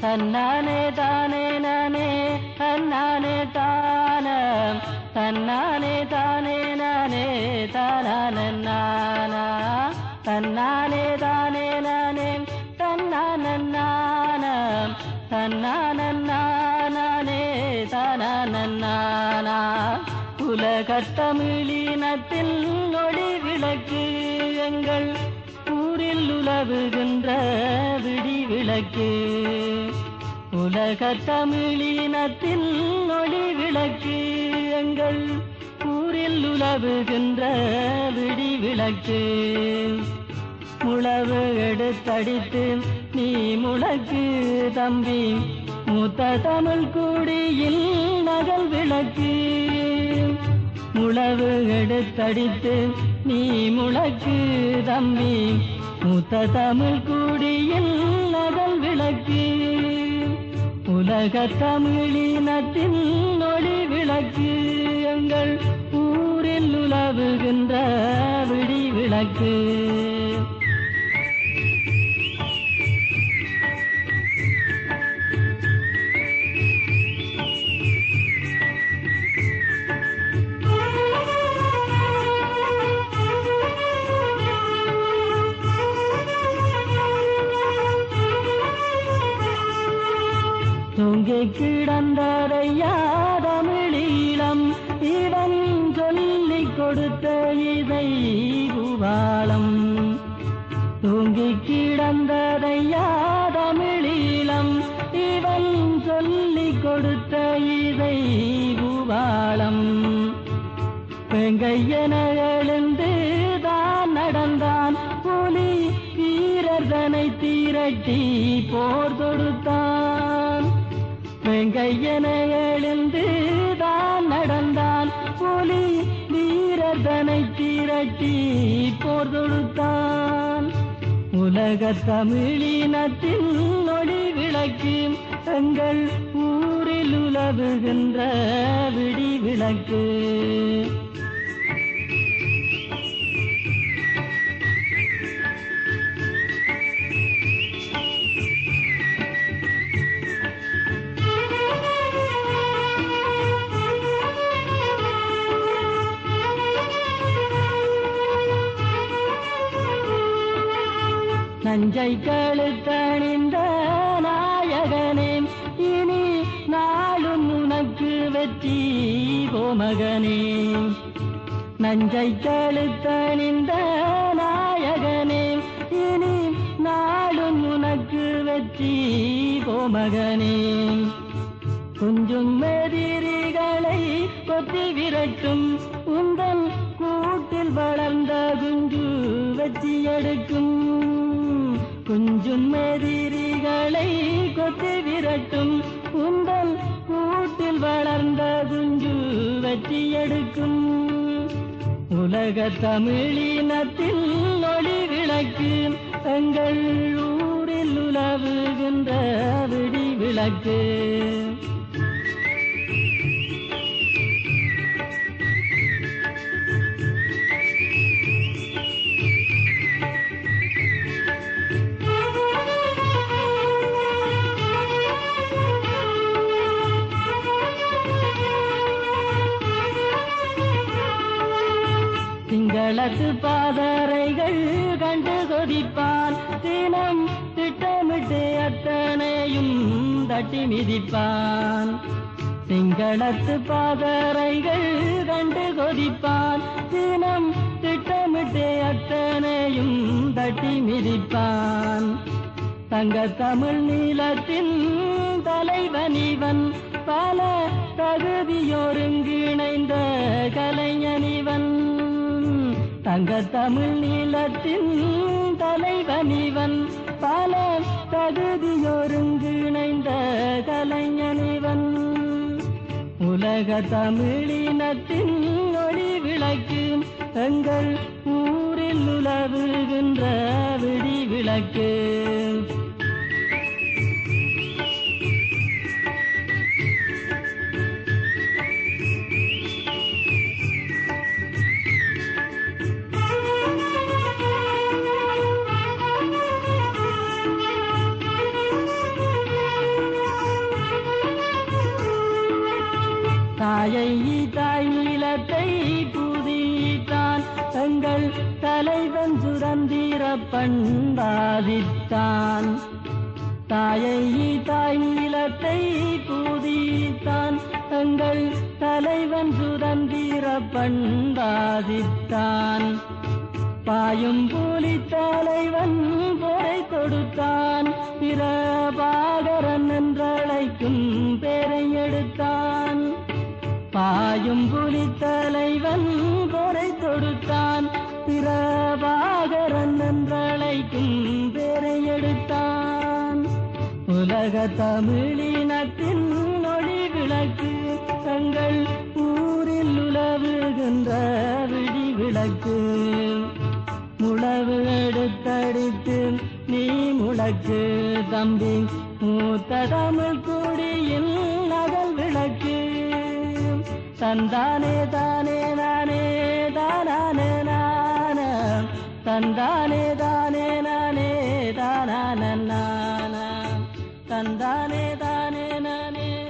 தன்னானே தானே நானே தன்னானே தான தன்னானே தானே நானே தானானா தன்னானே தானே நானே தன்னான தன்னானே தானானா உலகத்தமிழினத்தில் ஒளி விளக்கு எங்கள் ஊரில் உலவுகின்ற விடி விளக்கு உலகத் தமிழினத்தின் ஒளி விளக்கு எங்கள் ஊரில் உலவுகின்ற விடி விளக்கு முழவு எடுத்தடித்து நீ முழக்கு தம்பி மூத்த தமிழ் கூடியில் நகல் விளக்கு முழவு எடுத்தடித்து நீ முழக்கு தம்பி மூத்த தமிழ் கூடியில் நகல் விளக்கு உலக தமிழினத்தின் ஒளி விளக்கு எங்கள் ஊரில் உலவுகின்ற விடி விளக்கு தூங்கி கிடந்ததையா தமிழீழம் இவன் சொல்லிக் கொடுத்த இதை பூவாளம் தூங்கி கிடந்ததையா தமிழீழம் இவன் சொல்லிக் கொடுத்த இதை பூவாளம் பெங்கையன எழுந்து தான் நடந்தான் புலி வீரர்தனை திரட்டி போர் தொடுத்தான் வெங்கையன எழுந்து தான் நடந்தான் புலி வீரர்தனை திரட்டி போர் தொடுத்தான் உலக தமிழினத்தின் ஒளி விளக்கு எங்கள் ஊரில் உலவுகின்ற விடி விளக்கு நஞ்சை கழுத்தணிந்த நாயகனே இனி நாளும் உனக்கு வெற்றி கோமகனே நஞ்சை கழுத்தணிந்த நாயகனே இனி நாளும் உனக்கு வெற்றி கோமகனே கொஞ்சம் எதிரிகளை கொத்தி விரட்டும் உந்தன் கூட்டில் வளர்ந்த குஞ்சு வெற்றி எடுக்கும் குஞ்சும் எதிரிகளை கொத்தி விரட்டும் உந்தன் கூட்டில் வளர்ந்த குஞ்சு வெற்றி எடுக்கும் உலக தமிழினத்தில் ஒளி விளக்கு எங்கள் ஊரில் உலவுகின்ற விடி விளக்கு திங்களத்து பாதரைகள் கண்டு கொதிப்பான் தினம் திட்டமிட்டு அத்தனையும் தட்டி மிதிப்பான் திங்களத்து பாதரைகள் கண்டு கொதிப்பான் தினம் திட்டமிட்டு அத்தனையும் தட்டி மிதிப்பான் தங்க தமிழ் நீளத்தின் தலைவனிவன் பல தகுதியொருங்கிணைந்த கலைஞனிவன் தங்க தமிழ் நீளத்தின் தலைவனிவன் பல தகுதியொருங்கிணைந்த கலைஞனிவன் உலக தமிழினத்தின் ஒளி விளக்கு எங்கள் ஊரில் உலவுகின்ற விடி விளக்கு தலைவன் சுதந்திர பண்பாதித்தான் தாயை தாய் நிலத்தை பூதித்தான் எங்கள் தலைவன் சுதந்திர பண்பாதித்தான் பாயும் புலி தலைவன் பொறை கொடுத்தான் பிரபாகரன் என்றழைக்கும் பேரை எடுத்தான் பாயும் புலி தலைவன் பொறை கொடுத்தான் பிரபாகரன் என்றழைக்கும் பேரை எடுத்தான் உலக தமிழினத்தின் ஒளி விளக்கு தங்கள் ஊரில் உலவுகின்ற விழி விளக்கு முழவு எடுத்தடித்து நீ முழக்கு தம்பி மூத்த தமிழ் குடியில் நகல் விளக்கு தந்தானே தானே நானே தானே நான தந்தானே தானே நானே தான நான தந்தானே தானே நானே